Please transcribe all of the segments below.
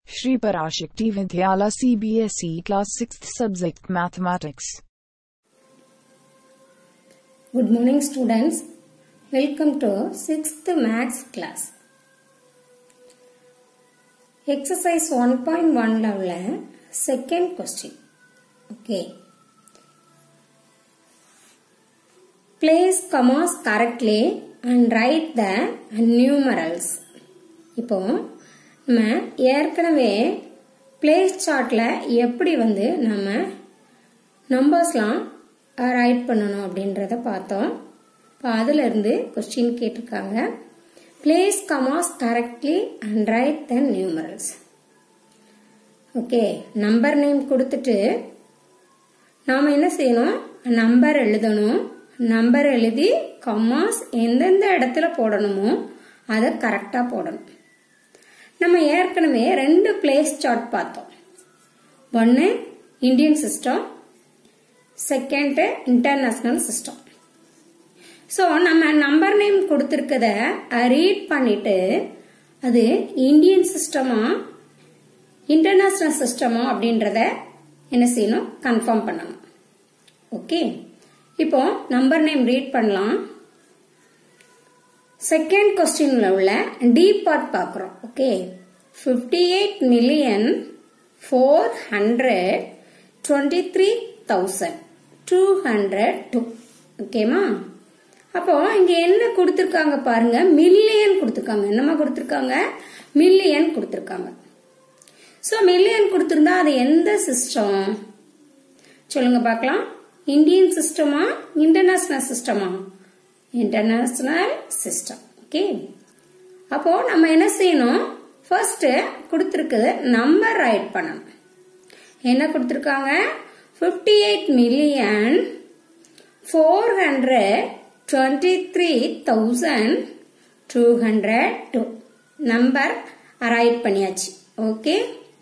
Shri Parashakti Vidyala CBSE Class 6th Subject Mathematics. Good morning students. Welcome to 6th Maths class. Exercise 1.1 ல second question. Okay. Place commas correctly and write the numerals. இப்போ நம்ம ஏற்கனவே place சார்ட்டில் எப்படி வந்து நம்ம நம்பர்ஸ்லாம் right பண்ணணும் அப்படின்றத பார்த்தோம் இப்போ அதிலிருந்து கொஸ்டின் கேட்டிருக்காங்க place commas correctly and write the numerals okay number name கொடுத்துட்டு நாம் என்ன செய்யணும் நம்பர் எழுதணும் நம்பர் எழுதி கமாஸ் எந்தெந்த இடத்துல போடணுமோ அதை கரெக்டாக போடணும் நம்ம ஏற்கனவே ரெண்டு பிளேஸ் சார்ட் பார்த்தோம் ஒன்று Indian system second international system so நம்ம நம்பர் நேம் கொடுத்துருக்கத ரீட் பண்ணிட்டு அது இந்தியன் சிஸ்டமா இன்டர்நேஷ்னல் சிஸ்டமா அப்படின்றத என்ன செய்யணும் கன்ஃபார்ம் பண்ணணும் ஓகே இப்போ நம்பர் நேம் ரீட் பண்ணலாம் செகண்ட் கொஸ்டின்ல உள்ள டி பார்ட் பார்க்குறோம் okay fifty eight million four hundred twenty three thousand two hundred two ஓகேமா அப்போ இங்க என்ன கொடுத்துருக்காங்க பாருங்க மில்லியன் கொடுத்துருக்காங்க என்னமா கொடுத்துருக்காங்க மில்லியன் கொடுத்துருக்காங்க ஸோ மில்லியன் கொடுத்துருந்தா அது எந்த சிஸ்டம் சொல்லுங்க பார்க்கலாம் இந்தியன் சிஸ்டமா இன்டர்நேஷனல் சிஸ்டமா இன்டர்நேஷனல் சிஸ்டம் ஓகே அப்போ நம்ம என்ன செய்யணும் ஃபர்ஸ்ட் கொடுத்துருக்குது நம்பர் ரைட் பண்ணணும் என்ன கொடுத்துருக்காங்க fifty eight million four hundred twenty three thousand two hundred two number write பண்ணியாச்சு ஓகே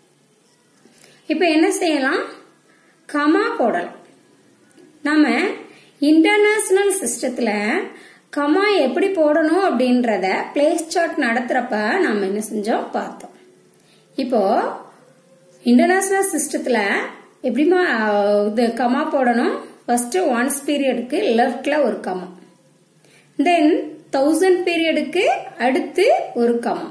இப்போ என்ன செய்யலாம் கமா போடலாம் நம்ம இன்டர்நேஷனல் சிஸ்டத்தில் கமா எப்படி போடணும் அப்படின்றத பிளேஸ் சார்ட் நடத்துறப்ப நம்ம என்ன செஞ்சோம் பார்த்தோம் இப்போ இன்டர்நேஷனல் சிஸ்டத்தில் எப்படிமா இது கமா போடணும் ஃபர்ஸ்ட் ஒன்ஸ் பீரியடுக்கு லெஃப்ட்ல ஒரு கமா தென் தௌசண்ட் பீரியடுக்கு அடுத்து ஒரு கமா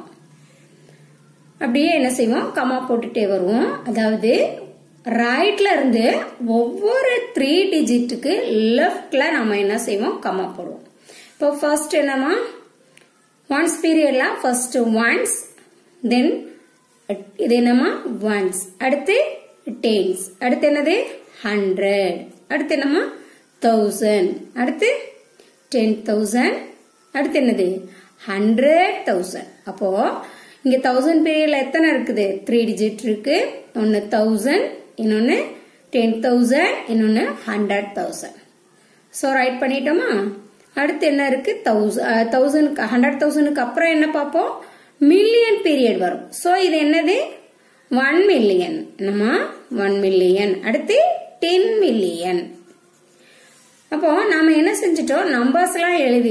அப்படியே என்ன செய்வோம் கமா போட்டுட்டே வருவோம் அதாவது ரைட்ல இருந்து ஒவ்வொரு த்ரீ டிஜிட்டுக்கு லெஃப்ட்ல நம்ம என்ன செய்வோம் கமா போடுவோம் இப்போ ஃபர்ஸ்ட் என்னமா ஒன்ஸ் பீரியட்ல ஃபர்ஸ்ட் ஒன்ஸ் தென் இது என்னமா ஒன்ஸ் அடுத்து டென்ஸ் அடுத்து என்னது ஹண்ட்ரட் அடுத்து என்னமா தௌசண்ட் அடுத்து டென் தௌசண்ட் அடுத்து என்னது ஹண்ட்ரட் தௌசண்ட் அப்போ இங்க தௌசண்ட் பீரியட்ல எத்தனை இருக்குது த்ரீ டிஜிட் இருக்கு ஒன்னு தௌசண்ட் இன்னொன்னு டென் தௌசண்ட் இன்னொன்னு ஹண்ட்ரட் தௌசண்ட் ஸோ ரைட் பண்ணிட்டோமா அடுத்து என்ன இருக்கு தௌசண்ட் தௌசண்ட் ஹண்ட்ரட் தௌசண்ட்க்கு அப்புறம் என்ன பார்ப்போம் மில்லியன் பீரியட் வரும் ஸோ இது என்னது ஒன் மில்லியன் என்னமா ஒன் மில்லியன் அடுத்து டென் மில்லியன் அப்போ நாம என்ன செஞ்சிட்டோம் நம்பர்ஸ் எல்லாம் எழுதி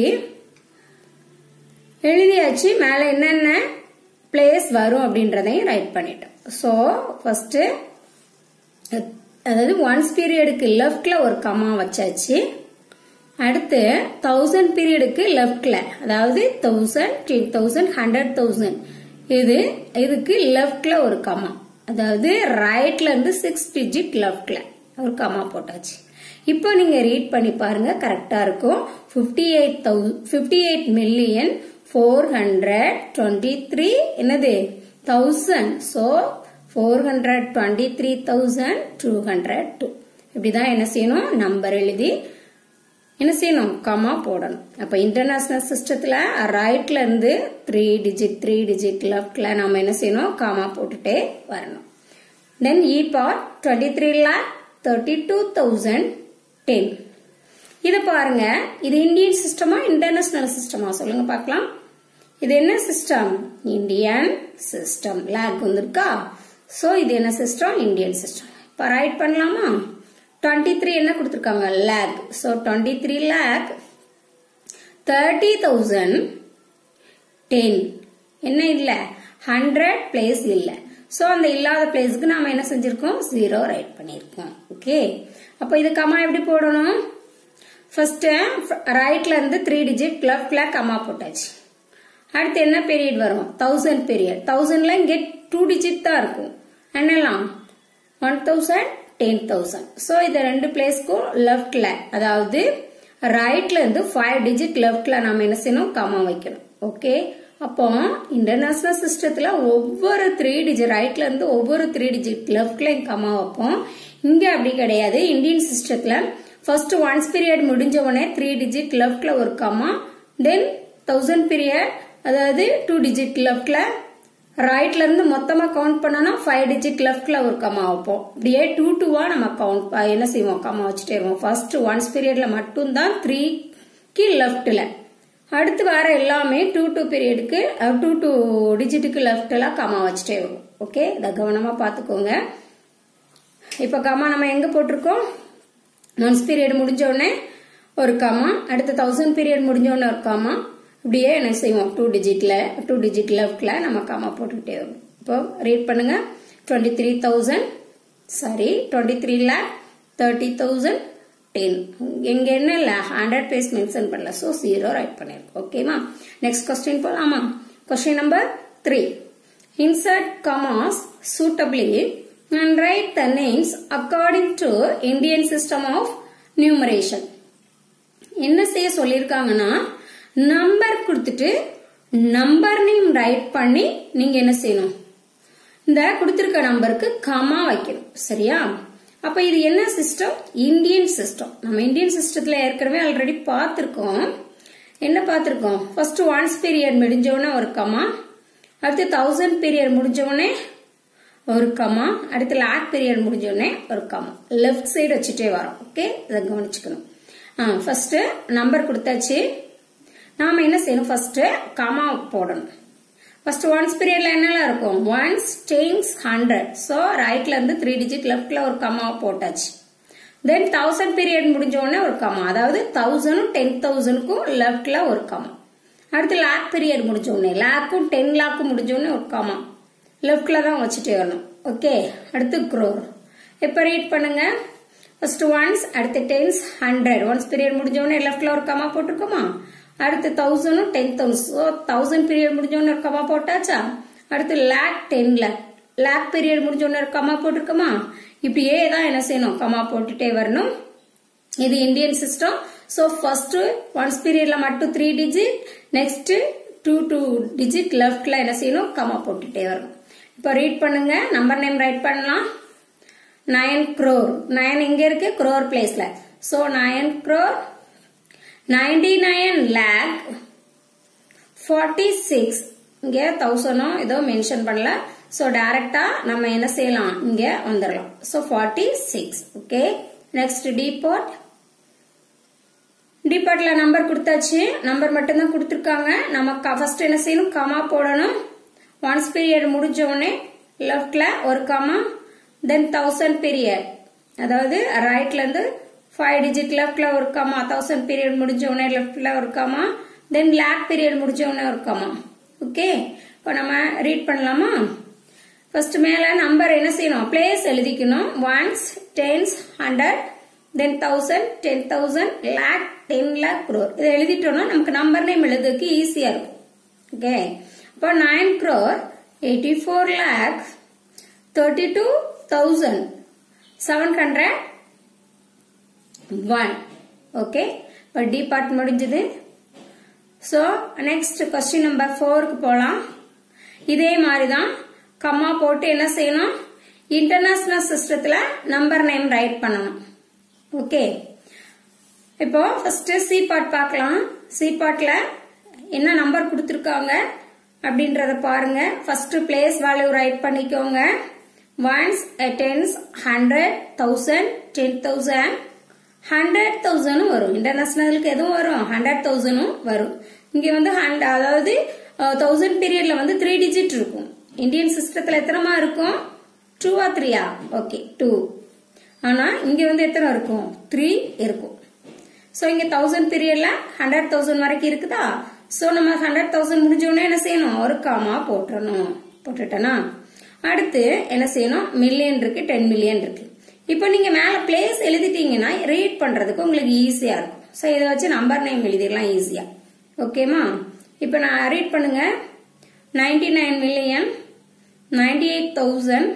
எழுதியாச்சு மேல என்னென்ன பிளேஸ் வரும் அப்படின்றதையும் ரைட் பண்ணிட்டோம் ஸோ ஃபர்ஸ்ட் அதாவது ஒன்ஸ் பீரியடுக்கு லெஃப்ட்ல ஒரு கமா வச்சாச்சு அடுத்து தௌசண்ட் பீரியடுக்கு லெஃப்ட்ல அதாவது thousand ten thousand hundred thousand இது இதுக்கு லெஃப்ட்ல ஒரு கமா அதாவது ரைட்ல இருந்து சிக்ஸ் டிஜிட் லெஃப்ட்ல ஒரு கமா போட்டாச்சு இப்போ நீங்க ரீட் பண்ணி பாருங்க கரெக்டா இருக்கும் fifty eight thou fifty eight million four hundred twenty three என்னது thousand so four hundred twenty three thousand two hundred two இப்படிதான் என்ன செய்யணும் நம்பர் எழுதி என்ன செய்யணும் கமா போடணும் அப்ப இன்டர்நேஷனல் சிஸ்டத்துல ரைட்ல இருந்து த்ரீ டிஜிட் த்ரீ டிஜிட் லெஃப்ட்ல நம்ம என்ன செய்யணும் கமா போட்டுட்டே வரணும் then E part twenty three lakh thirty two thousand ten இதை பாருங்க இது இந்தியன் சிஸ்டமா இன்டர்நேஷனல் சிஸ்டமா சொல்லுங்க பார்க்கலாம் இது என்ன சிஸ்டம் இந்தியன் சிஸ்டம் லேக் வந்திருக்கா ஸோ இது என்ன சிஸ்டம் இந்தியன் சிஸ்டம் இப்போ ரைட் பண்ணலாமா டுவெண்ட்டி த்ரீ என்ன கொடுத்துருக்காங்க lakh so twenty three lakh thirty thousand ten என்ன இல்லை ஹண்ட்ரட் பிளேஸ் இல்லை ஸோ அந்த இல்லாத பிளேஸ்க்கு நாம என்ன செஞ்சிருக்கோம் ஜீரோ ரைட் பண்ணியிருக்கோம் ஓகே அப்போ இது கமா எப்படி போடணும் ஃபர்ஸ்ட் ரைட்ல இருந்து த்ரீ டிஜிட் லெஃப்ட்ல கமா போட்டாச்சு அடுத்து என்ன பீரியட் வரும் தௌசண்ட் பீரியட் தௌசண்ட்ல இங்கே டூ டிஜிட் தான் இருக்கும் என்னலாம் one thousand ten thousand so இது ரெண்டு பிளேஸ்க்கும் லெஃப்ட்ல அதாவது ரைட்ல இருந்து ஃபைவ் டிஜிட் லெஃப்ட்ல நம்ம என்ன செய்யணும் கமா வைக்கணும் ஓகே அப்போ இன்டர்நேஷனல் சிஸ்டத்துல ஒவ்வொரு த்ரீ டிஜிட் ரைட்ல இருந்து ஒவ்வொரு த்ரீ டிஜிட் லெஃப்ட்லயும் கமா வைப்போம் இங்க அப்படி கிடையாது இந்தியன் சிஸ்டத்துல ஃபர்ஸ்ட் ஒன்ஸ் பீரியட் முடிஞ்ச உடனே த்ரீ டிஜிட் லெஃப்ட்ல ஒரு கமா தென் தௌசண்ட் பீரியட் அதாவது டூ டிஜிட் லெஃப்ட்ல ரைட்ல இருந்து மொத்தமா கவுண்ட் பண்ணனா ஃபைவ் டிஜிட் லெஃப்ட்ல ஒரு கமா வைப்போம் இப்படியே டூ டூவா நம்ம கவுண்ட் என்ன செய்வோம் கமா வச்சுட்டே இருவோம் ஃபர்ஸ்ட் ஒன்ஸ் பீரியட்ல மட்டும்தான் த்ரீக்கு லெஃப்ட்ல அடுத்து வர எல்லாமே டூ டூ பீரியடுக்கு டூ டூ டிஜிட்டுக்கு லெஃப்ட்ல கமா வச்சுட்டே வரும் ஓகே இதை கவனமா பாத்துக்கோங்க இப்ப கமா நம்ம எங்க போட்டிருக்கோம் ஒன்ஸ் பீரியட் முடிஞ்ச உடனே ஒரு கமா அடுத்து தௌசண்ட் பீரியட் முடிஞ்ச உடனே ஒரு கமா இப்படியே என்ன செய்வோம் டூ டிஜிட்ல டூ டிஜிட் லெஃப்ட்ல நம்ம காமா போட்டுக்கிட்டே வரும் இப்போ ரீட் பண்ணுங்க twenty three thousand sorry twenty three lakh thirty thousand ten எங்க என்ன இல்ல ஹண்ட்ரட் பேஸ் மென்ஷன் பண்ணல ஸோ ஜீரோ ரைட் பண்ணிருக்கோம் ஓகேமா நெக்ஸ்ட் கொஸ்டின் போலாமா question number three insert commas suitably and write the names according to Indian system of numeration என்ன செய்ய சொல்லியிருக்காங்கன்னா நம்பர் கொடுத்துட்டு நம்பர் நேம் ரைட் பண்ணி நீங்க என்ன செய்யணும் இந்த கொடுத்திருக்க நம்பருக்கு கமா வைக்கணும் சரியா அப்ப இது என்ன சிஸ்டம் இந்தியன் சிஸ்டம் நம்ம இந்தியன் சிஸ்டத்துல ஏற்கனவே ஆல்ரெடி பார்த்திருக்கோம் என்ன பார்த்திருக்கோம் ஃபர்ஸ்ட் ஒன்ஸ் பீரியட் முடிஞ்சோடனே ஒரு கமா அடுத்து தௌசண்ட் பீரியட் முடிஞ்சோடனே ஒரு கமா அடுத்து லேக் பீரியட் முடிஞ்சோடனே ஒரு கமா லெஃப்ட் சைடு வச்சுட்டே வரோம் ஓகே இதை கவனிச்சுக்கணும் ஃபர்ஸ்ட் நம்பர் கொடுத்தாச்சு நாம என்ன செய்யணும் ஃபர்ஸ்ட் கமா போடணும் ஃபர்ஸ்ட் ஒன்ஸ் பீரியட்ல என்னெல்லாம் இருக்கும் ஒன்ஸ் டென்ஸ் ஹண்ட்ரட் ஸோ ரைட்ல இருந்து த்ரீ டிஜிட் லெஃப்ட்ல ஒரு கமா போட்டாச்சு தென் தௌசண்ட் பீரியட் முடிஞ்ச உடனே ஒரு கமா அதாவது தௌசண்டும் டென் தௌசண்ட்க்கும் லெஃப்ட்ல ஒரு கமா அடுத்து லேக் பீரியட் முடிஞ்ச உடனே லேக்கும் டென் லேக்கும் முடிஞ்ச உடனே ஒரு கமா லெஃப்ட்ல தான் வச்சுட்டே வரணும் ஓகே அடுத்து க்ரோர் இப்போ ரீட் பண்ணுங்க ஃபர்ஸ்ட் ஒன்ஸ் அடுத்து டென்ஸ் ஹண்ட்ரட் ஒன்ஸ் பீரியட் முடிஞ்ச உடனே லெஃப்ட்ல ஒரு கமா போட்டிருக்கோமா அடுத்து தௌசண்டும் ten thousand so thousand period முடிஞ்சோன்னு ஒரு கமா போட்டாச்சா அடுத்து லேக் டென் லேக் லேக் பீரியட் முடிஞ்சோன்னு ஒரு கமா போட்டிருக்கோமா இப்படியே தான் என்ன செய்யணும் கமா போட்டுட்டே வரணும் இது Indian system so first ones பீரியட்ல மட்டும் three digit next two two digit லெஃப்ட்ல என்ன செய்யணும் கமா போட்டுட்டே வரணும் இப்போ ரீட் பண்ணுங்க நம்பர் நேம் ரைட் பண்ணலாம் நயன் க்ரோர் நயன் எங்க இருக்கு க்ரோர் பிளேஸ்ல ஸோ நயன் க்ரோர் 99 lakh 46 இங்க தௌசண்டோ ஏதோ மென்ஷன் பண்ணல ஸோ டைரக்டா நம்ம என்ன செய்யலாம் இங்க வந்துடலாம் so forty six okay next D part டிபார்ட்ல நம்பர் கொடுத்தாச்சு நம்பர் மட்டும்தான் கொடுத்துருக்காங்க நம்ம ஃபர்ஸ்ட் என்ன செய்யணும் கமா போடணும் ஒன்ஸ் பீரியட் முடிஞ்ச உடனே லெஃப்ட்ல ஒரு கமா தென் தௌசண்ட் பீரியட் அதாவது ரைட்ல இருந்து ஃபைவ் டிஜிட் லெஃப்ட்ல ஒரு கமா தௌசண்ட் பீரியட் முடிஞ்ச உடனே லெஃப்ட்ல ஒரு கமா தென் லேக் பீரியட் முடிஞ்ச உடனே ஒரு கமா ஓகே இப்போ நம்ம ரீட் பண்ணலாமா ஃபர்ஸ்ட் மேல நம்பர் என்ன செய்யணும் பிளேஸ் எழுதிக்கணும் ones tens hundred then thousand ten thousand lakh ten lakh crore இதை எழுதிட்டோம்னா நமக்கு நம்பர் நேம் எழுதுறதுக்கு ஈஸியா இருக்கும் ஓகே இப்போ nine crore eighty four lakh thirty two thousand seven hundred one okay இப்போ டி பார்ட் முடிஞ்சது ஸோ நெக்ஸ்ட் கொஸ்டின் நம்பர் ஃபோருக்கு போகலாம் இதே மாதிரி தான் கம்மா போட்டு என்ன செய்யணும் இன்டர்நேஷனல் சிஸ்டத்தில் நம்பர் நேம் ரைட் பண்ணணும் ஓகே இப்போ ஃபர்ஸ்ட் சி பார்ட் பார்க்கலாம் சி பார்ட்ல என்ன நம்பர் கொடுத்துருக்காங்க அப்படின்றத பாருங்க ஃபர்ஸ்ட் பிளேஸ் வேல்யூ ரைட் பண்ணிக்கோங்க ones tens hundred thousand ten thousand hundred தௌசண்டும் வரும் இன்டர்நேஷனலுக்கு எதுவும் வரும் ஹண்ட்ரட் தௌசண்டும் வரும் இங்க வந்து அதாவது தௌசண்ட் பீரியட்ல வந்து த்ரீ டிஜிட் இருக்கும் இந்தியன் சிஸ்டத்துல எத்தனைமா இருக்கும் டூவா த்ரீயா ஓகே டூ ஆனா இங்க வந்து எத்தனை இருக்கும் த்ரீ இருக்கும் ஸோ இங்க தௌசண்ட் பீரியட்ல ஹண்ட்ரட் தௌசண்ட் வரைக்கும் இருக்குதா ஸோ நம்ம ஹண்ட்ரட் தௌசண்ட் முடிஞ்ச உடனே என்ன செய்யணும் ஒரு காமா போட்டுறணும் போட்டுட்டேனா அடுத்து என்ன செய்யணும் மில்லியன் இருக்கு டென் மில்லியன் இருக்கு இப்போ நீங்க மேல பிளேஸ் எழுதிட்டீங்கன்னா ரீட் பண்றதுக்கு உங்களுக்கு ஈஸியா இருக்கும் ஸோ இதை வச்சு நம்பர் நேம் எழுதிடலாம் ஈஸியா ஓகேமா இப்போ நான் ரீட் பண்ணுங்க ninety nine million ninety eight thousand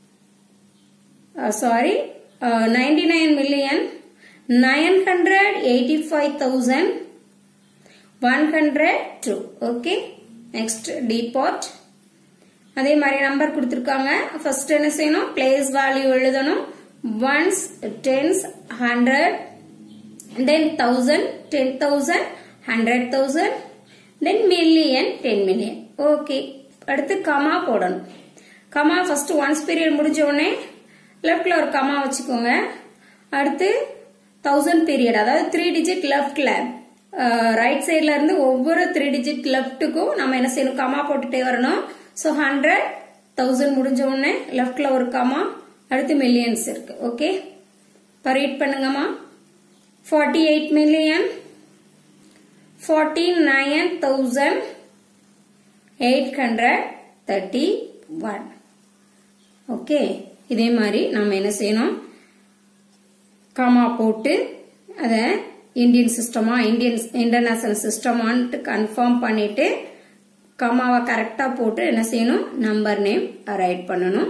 sorry ninety nine million nine hundred eighty five thousand one hundred two okay next D part அதே மாதிரி நம்பர் கொடுத்துருக்காங்க ஃபர்ஸ்ட் என்ன செய்யணும் பிளேஸ் வேல்யூ எழுதணும் ones tens hundred then thousand ten thousand hundred thousand then million ten million okay அடுத்து comma போடணும் comma first ones period முடிஞ்ச உடனே லெஃப்ட்ல ஒரு கமா வச்சுக்கோங்க அடுத்து தௌசண்ட் பீரியட் அதாவது த்ரீ டிஜிட் லெஃப்ட்ல ரைட் சைட்ல இருந்து ஒவ்வொரு த்ரீ டிஜிட் லெஃப்ட்டுக்கும் நம்ம என்ன செய்யணும் கமா போட்டுட்டே வரணும் ஸோ ஹண்ட்ரட் தௌசண்ட் முடிஞ்ச உடனே லெஃப்ட்ல ஒரு கமா அடுத்து மில்லியன்ஸ் இருக்கு ஓகே இப்போ ரீட் பண்ணுங்கம்மா forty eight million forty nine thousand eight hundred thirty one okay இதே மாதிரி நம்ம என்ன செய்யணும் காமா போட்டு அதை இந்தியன் சிஸ்டமா இந்தியன் இன்டர்நேஷனல் சிஸ்டமான்ட்டு கன்ஃபார்ம் பண்ணிட்டு கமாவை கரெக்டாக போட்டு என்ன செய்யணும் நம்பர் நேம் ரைட் பண்ணணும்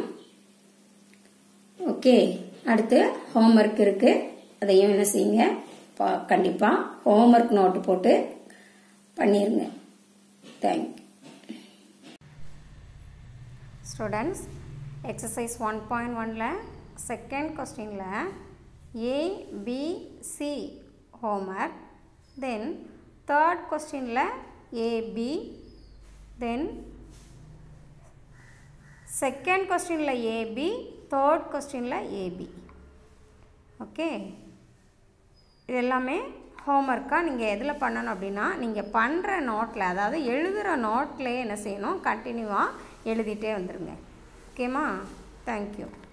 ஓகே அடுத்து ஹோம்ஒர்க் இருக்கு அதையும் என்ன செய்யுங்க பா- கண்டிப்பா ஹோம்ஒர்க் நோட்டு போட்டு பண்ணிருங்க thank you students exercise one point ஒனில் செகண்ட் கொஸ்டினில் ஏபிசி ஹோம்ஒர்க் தென் தேர்ட் கொஸ்டினில் ஏபி தென் செகண்ட் கொஸ்டினில் ஏபி தேர்ட் கொஸ்டினில் ஏபி ஓகே இது எல்லாமே ஹோம்ஒர்க்காக நீங்கள் எதில் பண்ணணும் அப்படின்னா நீங்கள் பண்ணுற நோட்டில் அதாவது எழுதுகிற நோட்லேயே என்ன செய்யணும் கண்டினியூவாக எழுதிட்டே வந்துடுங்க ஓகேம்மா தேங்க்யூ